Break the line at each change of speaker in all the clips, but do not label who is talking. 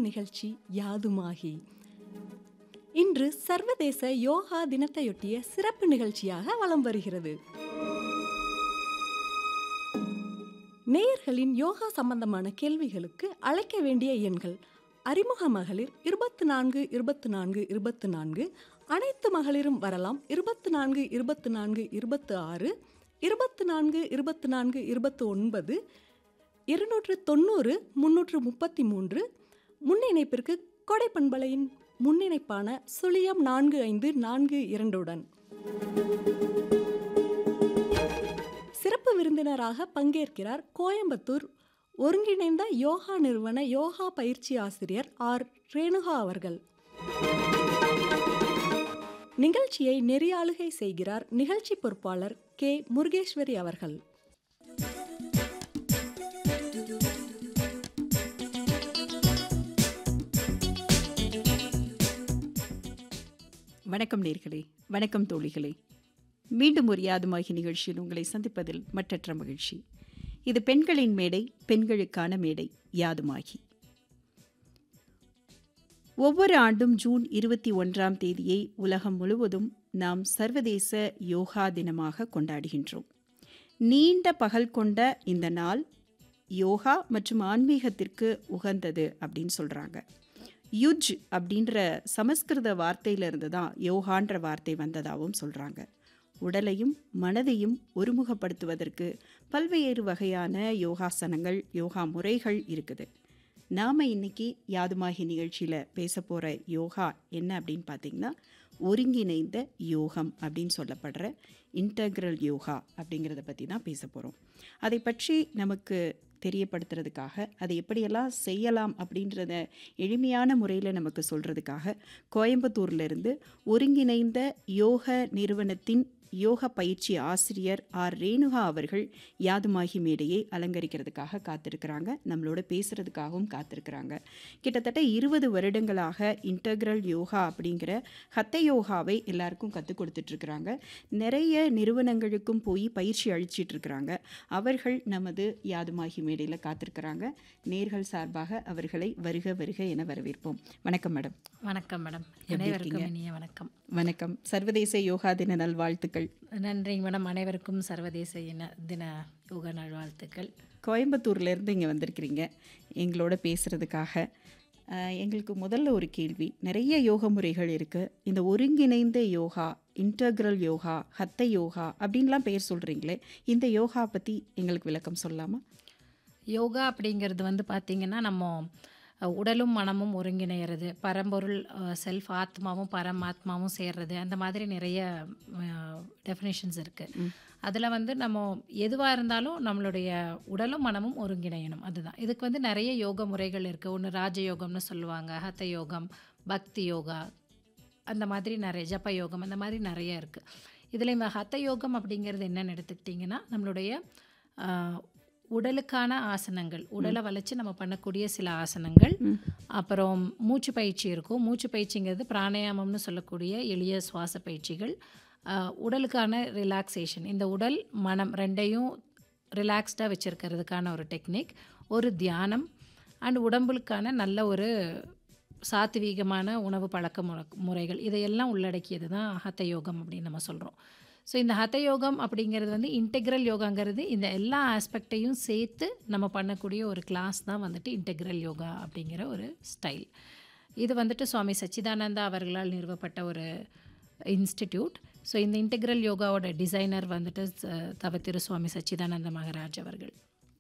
நிகழ்ச்சி யாதுமாகி இன்று சர்வதேச யோகா தினத்தையொட்டிய சிறப்பு நிகழ்ச்சியாக வலம் வருகிறது நேயர்களின் யோகா சம்பந்தமான கேள்விகளுக்கு அழைக்க வேண்டிய எண்கள் அறிமுக மகளிர் இருபத்தி நான்கு இருபத்தி நான்கு இருபத்தி நான்கு அனைத்து மகளிரும் வரலாம் இருபத்தி நான்கு இருபத்தி நான்கு இருபத்தி ஆறு இருபத்தி நான்கு இருபத்தி நான்கு இருபத்தி ஒன்பது இருநூற்று தொண்ணூறு முன்னூற்று முப்பத்தி மூன்று முன்னிணைப்பிற்கு கொடை பண்பலையின் முன்னிணைப்பான சுழியம் நான்கு ஐந்து நான்கு இரண்டுடன் சிறப்பு விருந்தினராக பங்கேற்கிறார் கோயம்புத்தூர் ஒருங்கிணைந்த யோகா நிறுவன யோகா பயிற்சி ஆசிரியர் ஆர் ரேணுகா அவர்கள் நிகழ்ச்சியை நெறியாளுகை செய்கிறார் நிகழ்ச்சி பொறுப்பாளர் கே முருகேஸ்வரி அவர்கள்
வணக்கம் நேர்களே வணக்கம் தோழிகளே மீண்டும் ஒரு யாதுமாகி நிகழ்ச்சியில் உங்களை சந்திப்பதில் மற்றற்ற மகிழ்ச்சி இது பெண்களின் மேடை பெண்களுக்கான மேடை யாதுமாகி ஒவ்வொரு ஆண்டும் ஜூன் இருபத்தி ஒன்றாம் தேதியை உலகம் முழுவதும் நாம் சர்வதேச யோகா தினமாக கொண்டாடுகின்றோம் நீண்ட பகல் கொண்ட இந்த நாள் யோகா மற்றும் ஆன்மீகத்திற்கு உகந்தது அப்படின்னு சொல்கிறாங்க யுஜ் அப்படின்ற சமஸ்கிருத வார்த்தையிலிருந்து தான் யோகான்ற வார்த்தை வந்ததாகவும் சொல்கிறாங்க உடலையும் மனதையும் ஒருமுகப்படுத்துவதற்கு பல்வேறு வகையான யோகாசனங்கள் யோகா முறைகள் இருக்குது நாம் இன்னைக்கு யாதுமாகி நிகழ்ச்சியில் பேச போகிற யோகா என்ன அப்படின்னு பார்த்தீங்கன்னா ஒருங்கிணைந்த யோகம் அப்படின்னு சொல்லப்படுற இன்டகிரல் யோகா அப்படிங்கிறத பற்றி தான் பேச போகிறோம் அதை பற்றி நமக்கு தெரியப்படுத்துறதுக்காக அதை எப்படியெல்லாம் செய்யலாம் அப்படின்றத எளிமையான முறையில் நமக்கு சொல்கிறதுக்காக கோயம்புத்தூர்லேருந்து ஒருங்கிணைந்த யோக நிறுவனத்தின் யோக பயிற்சி ஆசிரியர் ஆர் ரேணுகா அவர்கள் யாதுமாகி மேடையை அலங்கரிக்கிறதுக்காக காத்திருக்கிறாங்க நம்மளோட பேசுகிறதுக்காகவும் காத்திருக்கிறாங்க கிட்டத்தட்ட இருபது வருடங்களாக இன்டகிரல் யோகா அப்படிங்கிற ஹத்த யோகாவை எல்லாருக்கும் கற்றுக் கொடுத்துட்ருக்குறாங்க நிறைய நிறுவனங்களுக்கும் போய் பயிற்சி அளிச்சிட்டு இருக்கிறாங்க அவர்கள் நமது யாதுமாகி மேடையில் காத்திருக்கிறாங்க நேர்கள் சார்பாக அவர்களை வருக வருக என வரவேற்போம் வணக்கம் மேடம்
வணக்கம் மேடம்
எப்படி
அனைவருக்கும்
இருக்கீங்க?
இனிய வணக்கம்
வணக்கம் சர்வதேச யோகா தின நல்வாழ்த்துக்கள்
நன்றிங்க மேடம் அனைவருக்கும் சர்வதேச இன தின யோக நல்வாழ்த்துக்கள்
கோயம்புத்தூர்லேருந்து இங்கே வந்திருக்கிறீங்க எங்களோட பேசுகிறதுக்காக அஹ், எங்களுக்கு முதல்ல ஒரு கேள்வி நிறைய யோக முறைகள் இருக்குது இந்த ஒருங்கிணைந்த yoga integral yoga Hatha yoga அப்படின்லாம் பெயர் சொல்கிறீங்களே இந்த யோகா பற்றி எங்களுக்கு விளக்கம் சொல்லலாமா
யோகா அப்படிங்கிறது வந்து பார்த்திங்கன்னா நம்ம அஹ், உடலும் மனமும் ஒருங்கிணையிறது பரம்பொருள் செல்ஃப் ஆத்மாவும் பரமாத்மாவும் சேர்றது அந்த மாதிரி நிறைய டெஃபினேஷன்ஸ் இருக்குது அதில் வந்து நம்ம எதுவாக இருந்தாலும் நம்மளுடைய உடலும் மனமும் ஒருங்கிணையணும் அதுதான் இதுக்கு வந்து நிறைய யோக முறைகள் இருக்குது ஒன்று ராஜயோகம்னு சொல்லுவாங்க ஹத்த யோகம் பக்தி யோகா அந்த மாதிரி நிறைய ஜப்ப யோகம் அந்த மாதிரி நிறைய இருக்குது இதில் இந்த ஹத்த யோகம் அப்படிங்கிறது என்னன்னு எடுத்துக்கிட்டிங்கன்னா நம்மளுடைய ஆஹ், உடலுக்கான ஆசனங்கள் உடலை வளைச்சு நம்ம பண்ணக்கூடிய சில ஆசனங்கள் அப்புறம் மூச்சு பயிற்சி இருக்கும் மூச்சு பயிற்சிங்கிறது பிராணாயாமம்னு சொல்லக்கூடிய எளிய சுவாச பயிற்சிகள் ஆஹ், உடலுக்கான ரிலாக்ஸேஷன் இந்த உடல் மனம் ரெண்டையும் ரிலாக்ஸ்டாக வச்சுருக்கிறதுக்கான ஒரு டெக்னிக் ஒரு தியானம் அண்ட் உடம்புக்கான நல்ல ஒரு சாத்வீகமான உணவு பழக்க முற- முறைகள் இதையெல்லாம் உள்ளடக்கியது தான் ஹத்த யோகம் அப்படின்னு நம்ம சொல்கிறோம் ஸோ இந்த ஹத யோகம் அப்படிங்கிறது வந்து இன்டெக்ரல் யோகாங்கிறது இந்த எல்லா ஆஸ்பெக்டையும் சேர்த்து நம்ம பண்ணக்கூடிய ஒரு கிளாஸ் தான் வந்துட்டு இன்டெக்ரல் யோகா அப்படிங்கிற ஒரு ஸ்டைல் இது வந்துட்டு சுவாமி சச்சிதானந்தா அவர்களால் நிறுவப்பட்ட ஒரு இன்ஸ்டிடியூட் ஸோ இந்த இன்டெக்ரல் யோகாவோட டிசைனர் வந்துட்டு ச- தவ திரு சுவாமி சச்சிதானந்த மகராஜ் அவர்கள்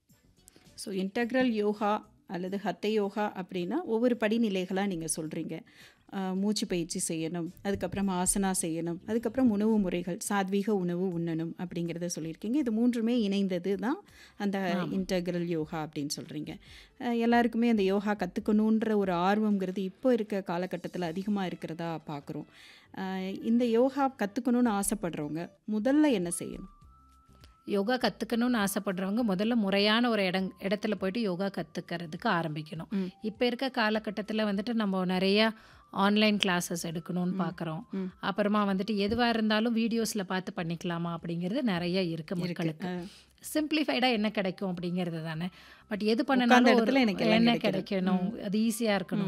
ஸோ இன்டகிரல் யோகா அல்லது ஹத்த யோகா அப்படின்னா ஒவ்வொரு படிநிலைகளாக நீங்கள் சொல்கிறீங்க மூச்சு பயிற்சி செய்யணும் அதுக்கப்புறம் ஆசனா செய்யணும் அதுக்கப்புறம் உணவு முறைகள் சாத்வீக உணவு உண்ணணும் அப்படிங்கிறத சொல்லியிருக்கீங்க இது மூன்றுமே இணைந்தது தான் அந்த இன்டகிரல் யோகா அப்படின்னு சொல்கிறீங்க எல்லாருக்குமே அந்த யோகா கற்றுக்கணுன்ற ஒரு ஆர்வங்கிறது இப்போ இருக்க காலகட்டத்தில் அதிகமாக இருக்கிறதா பார்க்குறோம் இந்த யோகா கற்றுக்கணுன்னு ஆசைப்படுறவங்க முதல்ல என்ன செய்யணும்
யோகா கற்றுக்கணும்னு ஆசைப்படுறவங்க முதல்ல முறையான ஒரு இடங் இடத்துல போயிட்டு யோகா கற்றுக்கிறதுக்கு ஆரம்பிக்கணும்
ம்.
இப்போ இருக்க காலகட்டத்தில் வந்துட்டு நம்ம நிறைய ஆன்லைன் கிளாஸஸ் எடுக்கணும்னு பார்க்குறோம்
ம்.
அப்புறமா வந்துட்டு எதுவாக இருந்தாலும் வீடியோஸில் பார்த்து பண்ணிக்கலாமா அப்படிங்கிறது நிறைய இருக்குது மக்களுக்கு சிம்பிளிஃபைடாக என்ன கிடைக்கும் அப்படிங்கிறது தானே பட் எது
உட்கார்ந்த
பண்ணனாலும்
இடத்துல
ஒரு-
எனக்கு எல்லாம்
என்ன
கிடைக்குது.
கிடைக்கணும் அது ஈஸியாக இருக்கணும்